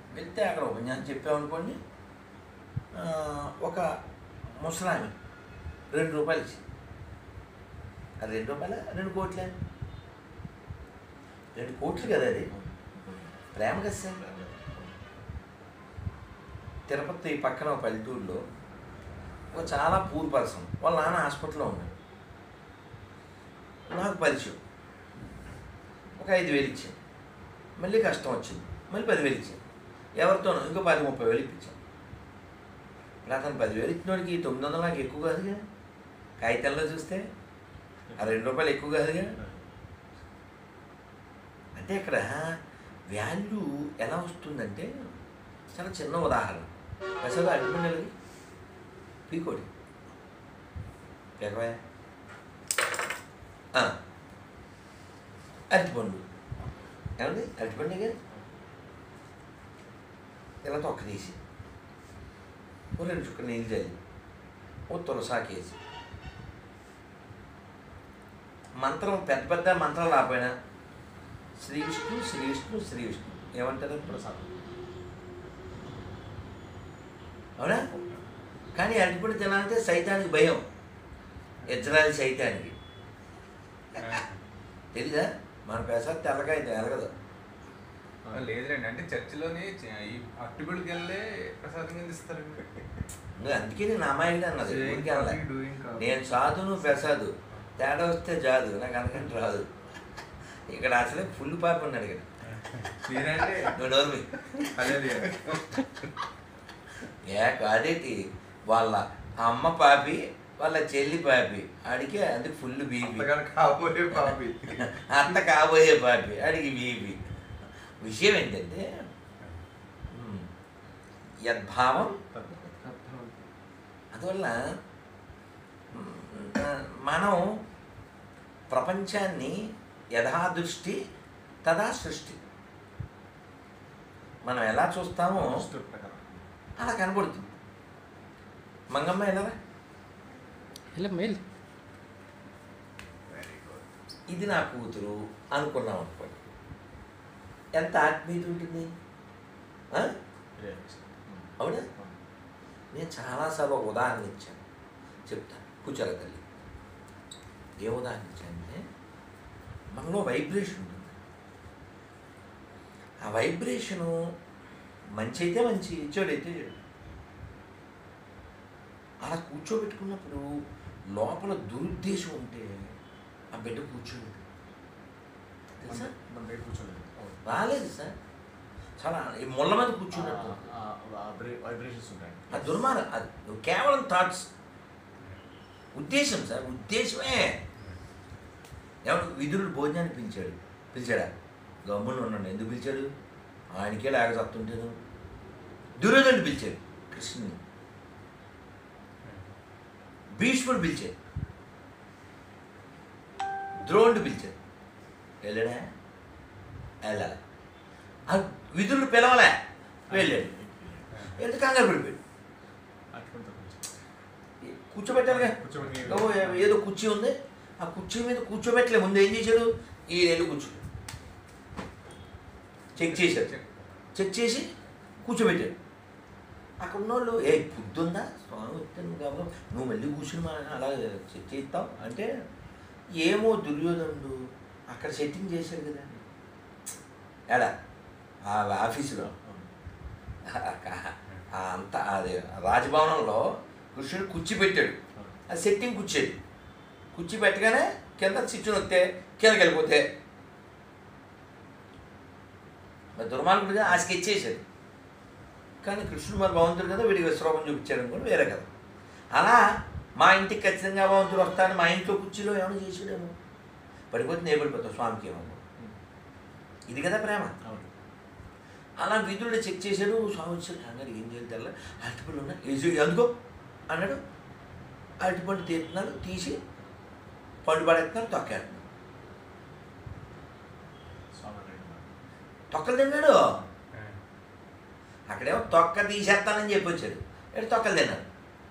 వెళ్తే అక్కడ ఉపన్యాసం చెప్పామనుకోండి ఆ, ఒక ముసలామి రెండు రూపాయలు ఇచ్చింది అది రెండు రూపాయల రెండు కోట్లే రెండు కోట్లు కదా అది ప్రేమ కదా సార్ తిరుపతి పక్కన ఒక పల్లెటూరులో ఒక చాలా పూర్ పర్సన్ వాళ్ళ నాన్న హాస్పిటల్లో ఉన్నాడు నాకు పరిచయం ఒక ఐదు వేలు ఇచ్చాను మళ్ళీ కష్టం వచ్చింది మళ్ళీ పదివేలు ఇచ్చాను ఎవరితోనో ఇంకో పది ముప్పై వేలు ఇప్పించాను ఇప్పుడు అతను పదివేలు ఇచ్చినోడికి తొమ్మిది వందలు నాకు ఎక్కువ కాదుగా కాగితంలో చూస్తే ఆ రెండు రూపాయలు ఎక్కువ కాదుగా అంటే ఇక్కడ వాల్యూ ఎలా వస్తుందంటే చాలా చిన్న ఉదాహరణ అసలు అడ్డుకున్నది పీకోడి పేకవా అరటిపండు ఏమండి అరటిపండు కదా ఇలా తొక్క తీసి ఓ రెండు చుక్క నీళ్ళు చల్లి ఓ తులసాకేసి మంత్రం పెద్ద పెద్ద మంత్రం రాపోయినా శ్రీ విష్ణు శ్రీ విష్ణు శ్రీ విష్ణు ఏమంటారు ప్రసాదం అవునా కానీ అరటిపండు తినాలంటే సైతానికి భయం ఇజ్రాయల్ సైతానికి తెలీదా మన పెసర తెల్లగా అయితే ఎలగదు లేదులేండి అంటే చర్చిలోని చ- ఈ అట్టుబడికి వెళ్ళే ప్రసాదం కింద ఇస్తారు నువ్వు అందుకే నేను అమ్మాయిగా అన్నది ఊరికే అనలే. Doing కాదు. నేను సాధు నువ్వు పెసాదు తేడా వస్తే జాదు నాకు అనకంటే రాదు ఇక్కడ అసలే ఫుల్ పాప ఉన్నాడు ఇక్కడ నేనంటే నువ్వు నోర్మి అదే అదే. ఏ కాదేటి వాళ్ళ అమ్మ పాపి వాళ్ళ చెల్లి పాపి ఆడికి అందుకు ఫుల్ బీపీ అంతగాను కాబోయే పాపి అత్త కాబోయే పాపి ఆడికి బీపీ విషయం ఏంటంటే ఉమ్, యద్భావం అందువల్ల ఉమ్, ఆ, మనం ప్రపంచాన్ని యథాదృష్టి తదా సృష్టి మనం ఎలా చూస్తామో ప్రకారం అలా కనబడుతుంది మంగమ్మ ఎలా వెళ్ళి మేలు ఇది నా కూతురు అనుకున్నాం అనుకోండి ఎంత ఆత్మీయత ఉంటుంది ఆ? అవునా నేను చాలాసార్లు ఒక ఉదాహరణ ఇచ్చాను చెప్తాను కూర్చోల తల్లి ఏ ఉదాహరణ ఇచ్చానంటే మనలో వైబ్రేషన్ ఉంటుంది ఆ వైబ్రేషను మంచి అయితే మంచి చెడు అయితే చెడు అలా కూర్చోబెట్టుకున్నప్పుడు లోపల దురుద్దేశం ఉంటే ఆ బిడ్డ కూర్చోలేదు తెలుసా మన బయట కూర్చోలేదు అవును. రాలేదు సార్ చాలా ఈ ముళ్ళ మీద కూర్చున్నట్టు వైబ్రేషన్స్ ఉంటాయి అది దుర్మార్గం అది నువ్వు కేవలం థాట్స్ ఉద్దేశం సార్ ఉద్దేశమే ఎవడు విధుడు భోజనాన్ని పిలిచాడు పిలిచాడా గమ్మున ఉన్నాడు ఎందుకు పిలిచాడు ఆయనకే లేక చస్తుంటాను దుర్యోధనుడు పిలిచాడు కృష్ణుని భీష్ముడు పిలిచాడు ద్రోణుడు పిలిచాడు వెళ్ళాడా వెళ్ళాలి ఆ విధుడు పిలవలే వెళ్ళాడు ఎందుకు కంగారు పడిపోయాడు అటువంటి కొంచెం. కూర్చోబెట్టాలిగా కూర్చోబెట్టి ఓ, ఏదో కుర్చీ ఉంది ఆ కుర్చీ మీద కూర్చోబెట్టలే ముందు ఏం చేశాడు ఈ నెల కూర్చో చెక్ చేశాడు చెక్ చేసి కూర్చోబెట్టాడు అక్కడ ఉన్నోళ్ళు ఏ బుద్ధి ఉందా స్వామి వస్తే నువ్వు కాబట్టి నువ్వు మళ్ళీ కూర్చుని మన అలా చెక్ చేస్తావు అంటే ఏమో దుర్యోధనుడు అక్కడ సెట్టింగ్ చేశాడు కదా ఎడా ఆ ఆఫీసులో ఆ అంత అది రాజభవనంలో కృష్ణుడు కుర్చీ పెట్టాడు అది సెట్టింగ్ కూర్చేది కుర్చీ పెట్టగానే కింద చిచ్చుని వస్తే కిందకి వెళ్ళిపోతే మరి దుర్మార్గుడిగా ఆ స్కెచ్ చేశాడు కానీ కృష్ణుడు మరి భగవంతుడు కదా వీడికి విశ్వరూపం చూపించాడు అనుకోండి వేరే కదా అలా మా ఇంటికి ఖచ్చితంగా భగవంతుడు వస్తాడు మా ఇంట్లో కుర్చీలో ఏమైనా చేసాడేమో పడిపోతే నేను పడిపోతావు స్వామికి ఏమో ఇది కదా ప్రేమ అవును అలా విధుడు చెక్ చేశాడు స్వామి వచ్చాడు కంగారు ఏం చేయాలి తెల్ల అరటిపళ్ళు ఉన్నాయి ఏజు అందుకో అన్నాడు అరటిపండు తీస్తున్నాడు తీసి పండు పడేస్తున్నాడు తొక్కేస్తున్నాడు స్వామి అన్నాడు. తొక్కలు తిన్నాడు అక్కడేమో తొక్క తీసేస్తానని చెప్పి వచ్చాడు ఇక్కడ తొక్కలు తిన్నాడు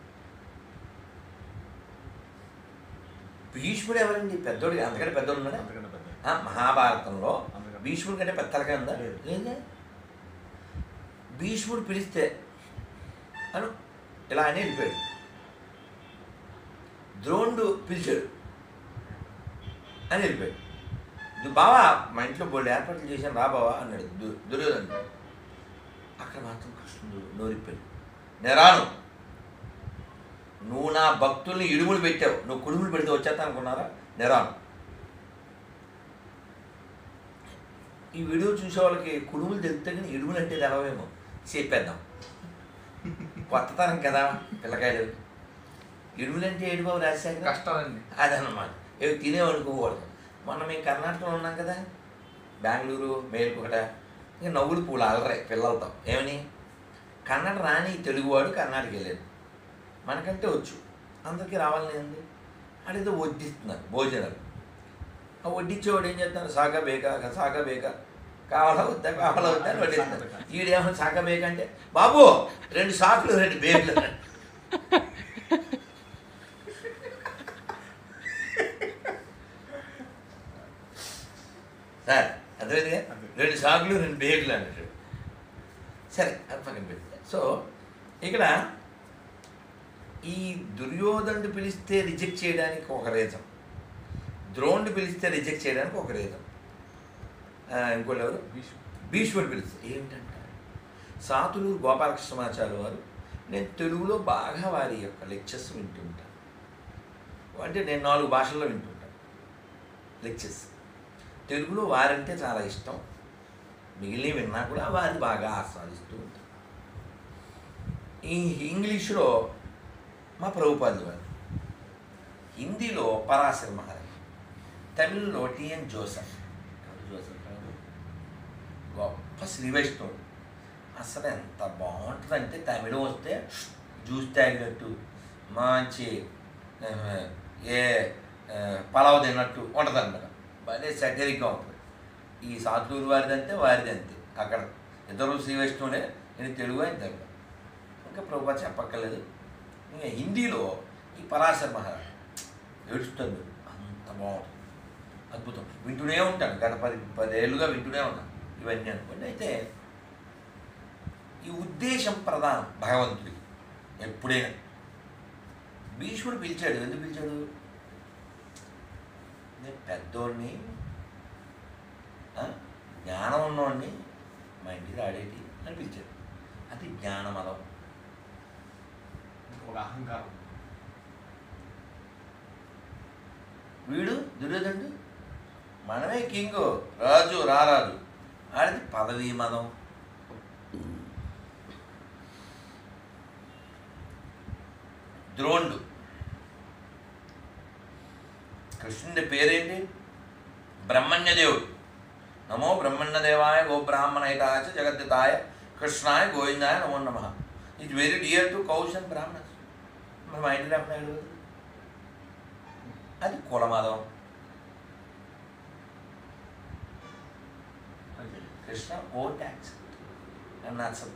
భీష్ముడు ఎవరండి పెద్దోడు అంతకంటే పెద్దోడు ఉన్నాడా అంతకన్నా పెద్ద ఆ, మహాభారతంలో అంతకన్నా భీష్ముడి కంటే పెద్ద తలకాయ ఉందా లేదు. లేదా భీష్ముడు పిలిస్తే అను ఇలా అని వెళ్ళిపోయాడు ద్రోణుడు పిలిచాడు అని వెళ్ళిపోయాడు "దు- బావా మా ఇంట్లో బోల్డ్ ఏర్పాట్లు చేశాను రా బావా అన్నాడు దు దుర్యోధనుడు అక్కడ మాత్రం కృష్ణుడు నోరిప్పాడు నేను రాను నువ్వు నా భక్తుల్ని ఇడుములు పెట్టావు నువ్వు కుడుములు పెడితే వచ్చేస్తా అనుకున్నారా నేను రాను ఈ వీడియో చూసే వాళ్ళకి కుడుములు తెలిస్తే కానీ ఇడుములు అంటే తెలవేమో చెప్పేద్దాం కొత్తతనం కదా పిల్లకాయలు ఇడుములు అంటే ఏడు బాబు రాజశేఖర్ కష్టాలండి అదన్నమాట ఏవి తినేవనుకోకూడదు మొన్న మేము కర్ణాటకలో ఉన్నాం కదా బెంగళూరు మేలుకొకట ఇంకా నవ్వులు పూలు అలరాయి పిల్లలతో ఏమని కన్నడ రాని తెలుగువాడు కర్ణాటక వెళ్ళాడు మనకంటే వచ్చు అందరికీ రావాలని ఉంది అడిగితే వడ్డిస్తున్నారు భోజనాలు ఆ వడ్డించేవాడు ఏం చేస్తున్నారు సాగా బేక సాగా బేక కావాలా వద్దా కావాలా వద్దా అని వడ్డిస్తున్నారు ఈడేమో సాగా బేక అంటే బాబు రెండు సాకులు రెండు బేకులు సార్ అర్థమైందిగా రెండు సాకులు రెండు బేగులు అన్నట్టు సరే అది పక్కన పెడితే సో ఇక్కడ ఈ దుర్యోధనుడు పిలిస్తే రిజెక్ట్ చేయడానికి ఒక రీజన్ ద్రోణుడు పిలిస్తే రిజెక్ట్ చేయడానికి ఒక రీజన్ ఇంకోటి ఎవరు భీష్ముడు భీష్ముడు పిలిస్తే ఏమిటంట సాతులూరు గోపాలకృష్ణమాచార్య వారు నేను తెలుగులో బాగా వారి యొక్క లెక్చర్స్ వింటుంటాను అంటే నేను నాలుగు భాషల్లో వింటుంటాను లెక్చర్స్ తెలుగులో వారంటే చాలా ఇష్టం మిగిలిన విన్నా కూడా వారి బాగా ఆస్వాదిస్తూ ఉంటాను ఈ ఇంగ్లీషులో మా ప్రభుపాదులు వారు హిందీలో పరాశర మహారాజ్ తమిళ్లో టిఎన్ జోసఫ్ ఎవరు జోసఫ్ గారు? గొప్ప శ్రీ వైష్ణవుడు అసలు ఎంత బాగుంటుందంటే తమిళం వస్తే జ్యూస్ తాగినట్టు మంచి ఆ, ఏ ఆ, పలావ్ తిన్నట్టు ఉంటుంది అనమాట భలే సటరిక్గా ఉంటుంది ఈ సాతులూరు వారిది అంతే వారిది అంతే అక్కడ ఇద్దరు శ్రీ వైష్ణవులే నేను తెలుగు ఆయన తమిళ ఇంకా ప్రభు చెప్పక్కర్లేదు ఇంకా హిందీలో ఈ పరాశర మహారాజ్ ఏడుస్తుంది అంత బాగుంటుంది అద్భుతం వింటూనే ఉంటాను గత పది పదేళ్ళుగా వింటూనే ఉన్నాను ఇవన్నీ అనుకోండి అయితే ఈ ఉద్దేశం ప్రధానం భగవంతుడికి ఎప్పుడైనా భీష్ముడు పిలిచాడు ఎందుకు పిలిచాడు నేను పెద్దోడిని ఆ, జ్ఞానం ఉన్నోడిని మా ఇంటికి రాడేటి అని పిలిచాడు అది జ్ఞానమదం ఒక అహంకారం వీడు దుర్యోధనుడు మనమే కింగ్ రాజు రారాజు ఆడిది పదవీ మదం ద్రోణుడు కృష్ణుడి పేరేంటి బ్రహ్మణ్యదేవుడు నమో బ్రహ్మణ్యదేవాయ గో బ్రాహ్మణైతాయ చ జగద్దితాయ కృష్ణాయ గోవిందాయ నమో నమ it very dear to cows and brahmins మరి మా ఇంటి రామనాయుడు అది కులమదం అంతే కృష్ణ ఓ ట్యాక్స్ అని నచ్చదు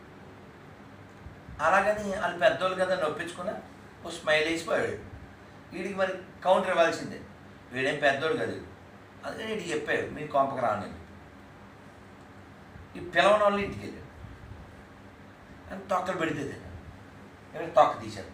అలాగని వాళ్ళు పెద్దోళ్ళు కదా నొప్పించుకున్నా ఓ స్మైల్ వేసిపోయాడు వీడికి మరి కౌంటర్ ఇవ్వాల్సిందే వీడేం పెద్దోడు కాదు అందుకని వీడికి చెప్పాడు మీరు కొంపకి రానండి ఈ పిలవని వాళ్ళు ఇంటికి వెళ్ళాడు అని తొక్కలు పెడితే తిన్నాడు ఇక్కడ తొక్క తీసేస్తా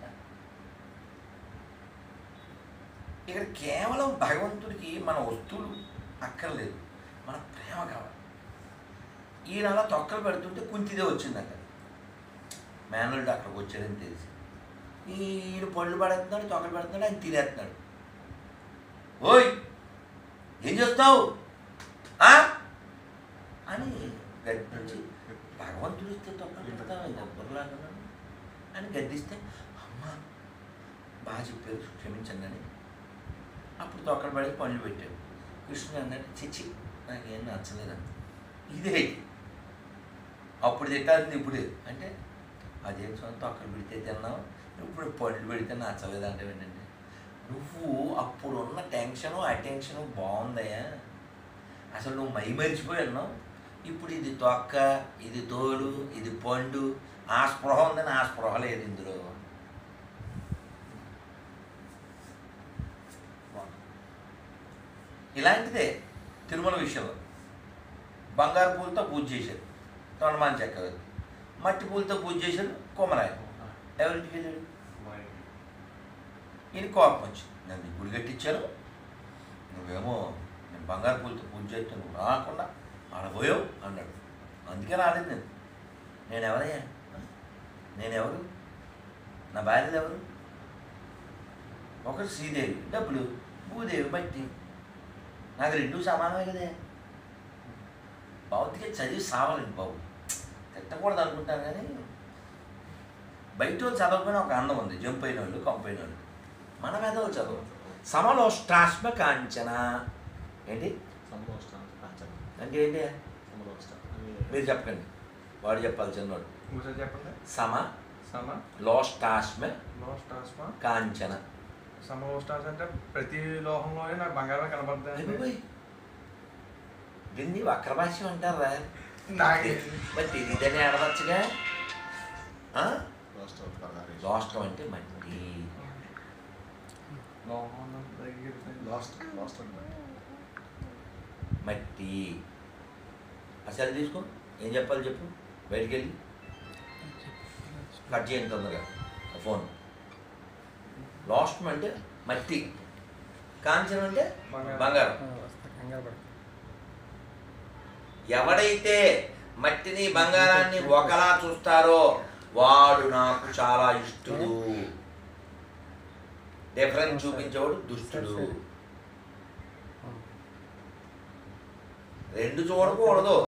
ఇక్కడ కేవలం భగవంతుడికి మన వస్తువులు అక్కర్లేదు మన ప్రేమ కావాలి ఈయన అలా తొక్కలు పెడుతుంటే కుంతిదే వచ్చింది అక్కడ మేనల్డ్ అక్కడికి వచ్చాడని తెలిసి ఈయన పళ్ళు పడుతున్నాడు తొక్కలు పెడుతున్నాడు ఆయన తినేస్తున్నాడు ఓయ్ ఏం చేస్తావు ఆ? అని గద్దించి భగవంతుడు ఇస్తే తొక్కలు పెడతావు దెబ్బలాగా అని గద్దిస్తే అమ్మ బాగా చెప్పారు క్షమించండి అని అప్పుడు తొక్కలు పడి పళ్ళు పెట్టాడు కృష్ణుడు అన్నాడు చిచ్చి నాకేం నచ్చలేదండి ఇదే అప్పుడు తిట్టాల్సింది ఇప్పుడే అంటే అదేం సొంత తొక్కలు పెడితే తిన్నావు ఇప్పుడు పళ్ళు పెడితే నచ్చలేదంటే ఏంటంటే నువ్వు అప్పుడు ఉన్న టెన్షను ఆ టెన్షను బాగుందయ్యా అసలు నువ్వు మై మరిచిపోయి ఉన్నావు ఇప్పుడు ఇది తొక్క ఇది తోడు ఇది పండు ఆ స్పృహ ఉందని ఆ స్పృహ లేదు ఇందులో ఇలాంటిదే తిరుమల విషయంలో బంగారు పూలతో పూజ చేశారు తొండమాన్ చక్రవర్తి మట్టి పూలతో పూజ చేశాడు కొమరాయి ఎవరింటికి వెళ్ళాడు ఈయన కోపం వచ్చింది నన్ను గుడి కట్టించాను నువ్వేమో నేను బంగారు పూలతో పూజ చేస్తే నువ్వు రాకుండా ఆడపోయావు అన్నాడు అందుకే రాలేదు నేను నేను ఎవరయ్యా నేను ఎవరు నా భార్యలు ఎవరు ఒకటి శ్రీదేవి డబ్బులు భూదేవి బట్టి నాకు రెండు సమానమే కదే భౌతిక చదివి సావాలండి బాబు తిట్టకూడదు అనుకుంటాను కానీ బయట వాళ్ళు చదవకపోయినా ఒక అందం ఉంది జంప్ అయిన వాళ్ళు కంపైన వాళ్ళు మన వేదవులు చదువు సమలోష్టాశ్మ కాంచన ఏంటి అంటే ఏంటి మీరు చెప్పండి వాడు చెప్పాలి చిన్నవాడు ఇంకోసారి చెప్పండి సమ సమ లోష్టాశ్మ లోస్టాస్మా కాంచన సమలోస్టాస్ అంటే ప్రతి లోహంలోనే నాకు బంగారం కనబడుతుంది అయిపోయి దీన్ని వక్రభాష్యం అంటారా నాకే మరి తెలియదని ఆడవచ్చుగా ఆ? లాస్ట్ లోష్టం అంటే మట్టి లోహం దగ్గర లాస్ట్ లాస్ట్ అనమాట మట్టి అసలు తీసుకో ఏం చెప్పాలి చెప్పు బయటికి వెళ్ళి కట్ చేయండి తొందరగా ఆ ఫోన్ లోష్టం అంటే మట్టి కాంచనం అంటే బంగారం. బంగారం వస్తా కంగారు పడకు. ఎవడైతే మట్టిని బంగారాన్ని ఒకలా చూస్తారో వాడు నాకు చాలా ఇష్టడు డిఫరెన్స్ చూపించేవాడు దుష్టుడు రెండు చూడకూడదు